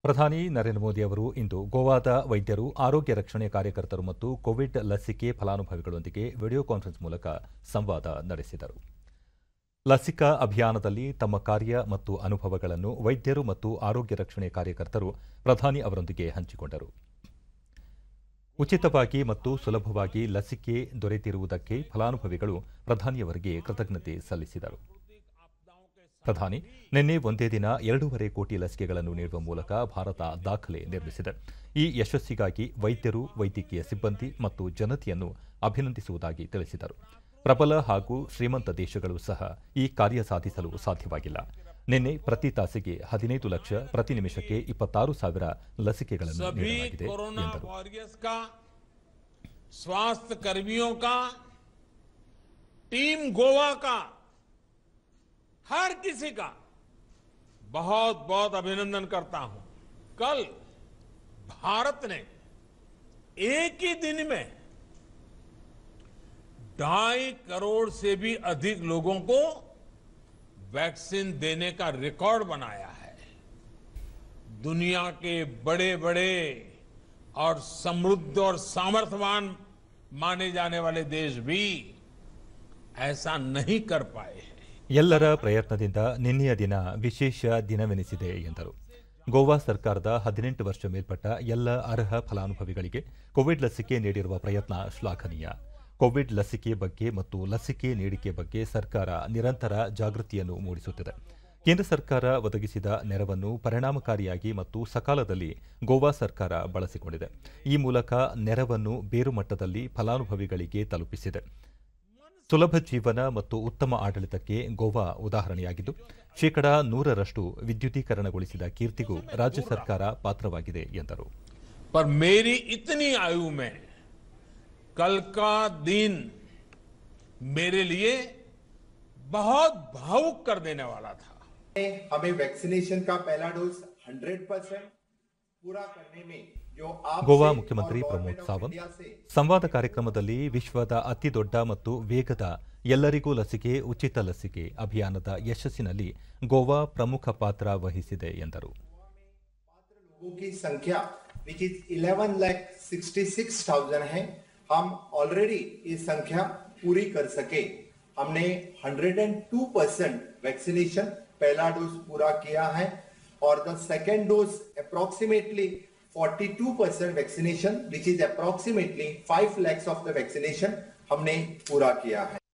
ಪ್ರಧಾನಿ ನರೇಂದ್ರ ಮೋದಿ ಅವರು ಇಂದು ಗೋವಾದ ವೈದ್ಯರು ಆರೋಗ್ಯ ರಕ್ಷಣೆ ಕಾರ್ಯಕರ್ತರು ಮತ್ತು ಕೋವಿಡ್ ಲಸಿಕೆ ಫಲಾನುಭವಿಗಳೊಂದಿಗೆ ವಿಡಿಯೋ ಕಾನ್ಫರೆನ್ಸ್ ಮೂಲಕ ಸಂವಾದ ನಡೆಸಿದರು ಲಸಿಕಾ ಅಭಿಯಾನದಲ್ಲಿ ತಮ್ಮ ಕಾರ್ಯ ಮತ್ತು ಅನುಭವಗಳನ್ನು ವೈದ್ಯರು ಮತ್ತು ಆರೋಗ್ಯ ರಕ್ಷಣೆ ಕಾರ್ಯಕರ್ತರು ಪ್ರಧಾನಿ ಅವರೊಂದಿಗೆ ಹಂಚಿಕೊಂಡರು ಉಚಿತವಾಗಿ ಮತ್ತು ಸುಲಭವಾಗಿ ಲಸಿಕೆ ದೊರೆತಿರುವುದಕ್ಕೆ ಫಲಾನುಭವಿಗಳು ಪ್ರಧಾನಿಯವರಿಗೆ ಕೃತಜ್ಞತೆ ಸಲ್ಲಿಸಿದರು ಪ್ರಧಾನಿ ನಿನ್ನೆ ಒಂದೇ ದಿನ ಎರಡೂವರೆ ಕೋಟಿ ಲಸಿಕೆಗಳನ್ನು ನೀಡುವ ಮೂಲಕ ಭಾರತ ದಾಖಲೆ ನಿರ್ಮಿಸಿದೆ ಈ ಯಶಸ್ಸಿಗಾಗಿ ವೈದ್ಯರು ವೈದ್ಯಕೀಯ ಸಿಬ್ಬಂದಿ ಮತ್ತು ಜನತೆಯನ್ನು ಅಭಿನಂದಿಸುವುದಾಗಿ ತಿಳಿಸಿದರು ಪ್ರಬಲ ಹಾಗೂ ಶ್ರೀಮಂತ ದೇಶಗಳು ಸಹ ಈ ಕಾರ್ಯ ಸಾಧಿಸಲು ಸಾಧ್ಯವಾಗಿಲ್ಲ ನಿನ್ನೆ ಪ್ರತಿ ತಾಸಿಗೆ ಹದಿನೈದು ಲಕ್ಷ ಪ್ರತಿ ನಿಮಿಷಕ್ಕೆ ಇಪ್ಪತ್ತಾರು ಸಾವಿರ ಲಸಿಕೆಗಳನ್ನು सभी ನೀಡಲಾಗಿದೆ कोरोना ಎಂದರು वॉरियर्स का स्वास्थ्य कर्मियों का टीम गोवा का हर किसी का बहुत बहुत अभिनंदन करता हूं कल भारत ने एक ही दिन में ढाई करोड़ से भी अधिक लोगों को वैक्सीन देने का रिकॉर्ड बनाया है दुनिया के बड़े बड़े और समृद्ध और सामर्थ्यवान माने जाने वाले देश भी ऐसा नहीं कर पाए हैं ಎಲ್ಲರ ಪ್ರಯತ್ನದಿಂದ ನಿನ್ನೆಯ ದಿನ ವಿಶೇಷ ದಿನವೆನಿಸಿದೆ ಎಂದರು ಗೋವಾ ಸರ್ಕಾರದ ಹದಿನೆಂಟು ವರ್ಷ ಮೇಲ್ಪಟ್ಟ ಎಲ್ಲ ಅರ್ಹ ಫಲಾನುಭವಿಗಳಿಗೆ ಕೋವಿಡ್ ಲಸಿಕೆ ನೀಡಿರುವ ಪ್ರಯತ್ನ ಶ್ಲಾಘನೀಯ ಕೋವಿಡ್ ಲಸಿಕೆ ಬಗ್ಗೆ ಮತ್ತು ಲಸಿಕೆ ನೀಡಿಕೆ ಬಗ್ಗೆ ಸರ್ಕಾರ ನಿರಂತರ ಜಾಗೃತಿಯನ್ನು ಮೂಡಿಸುತ್ತಿದೆ ಕೇಂದ್ರ ಸರ್ಕಾರ ಒದಗಿಸಿದ ನೆರವನ್ನು ಪರಿಣಾಮಕಾರಿಯಾಗಿ ಮತ್ತು ಸಕಾಲದಲ್ಲಿ ಗೋವಾ ಸರ್ಕಾರ ಬಳಸಿಕೊಂಡಿದೆ ಈ ಮೂಲಕ ನೆರವನ್ನು ಬೇರು ಮಟ್ಟದಲ್ಲಿ ಫಲಾನುಭವಿಗಳಿಗೆ ತಲುಪಿಸಿದೆ ಸುಲಭ ಜೀವನ ಮತ್ತು ಉತ್ತಮ ಆಡಳಿತಕ್ಕೆ ಗೋವಾ ಉದಾಹರಣೆಯಾಗಿದ್ದು ಶೇಕಡಾ ನೂರರಷ್ಟು ವಿದ್ಯುದೀಕರಣಗೊಳಿಸಿದ ಕೀರ್ತಿಗೂ ರಾಜ್ಯ ಸರ್ಕಾರ ಪಾತ್ರವಾಗಿದೆ ಎಂದರು पर मेरी इतनी आयु में कल का दिन मेरे लिए बहुत भावुक कर देने वाला था हमें वैक्सीनेशन का पहला डोज 100 परसेंट पूरा करने में जो आप ಗೋವಾ ಮುಖ್ಯಮಂತ್ರಿ ಪ್ರಮೋದ್ ಸಾವಂತ್ से ಸಂವಾದ ಕಾರ್ಯಕ್ರಮದಲ್ಲಿ ವಿಶ್ವದ ಅತಿದೊಡ್ಡ ಮತ್ತು ವೇಗದ ಎಲ್ಲರಿಗೂ ಲಸಿಕೆ ಉಚಿತ ಲಸಿಕೆ ಅಭಿಯಾನದ ಯಶಸ್ಸಿನಲ್ಲಿ ಗೋವಾ ಪ್ರಮುಖ ಪಾತ್ರ ವಹಿಸಿದೆ ಎಂದರು लोगों की संख्या विच इज 11 लाख 66,000 है हम ऑलरेडी ये संख्या पूरी कर सके हमने 102 परसेंट वैक्सीनेशन पहला डोज पूरा किया है और the second dose approximately 42 percent vaccination which is approximately 5 lakhs of the vaccination हमने पूरा किया है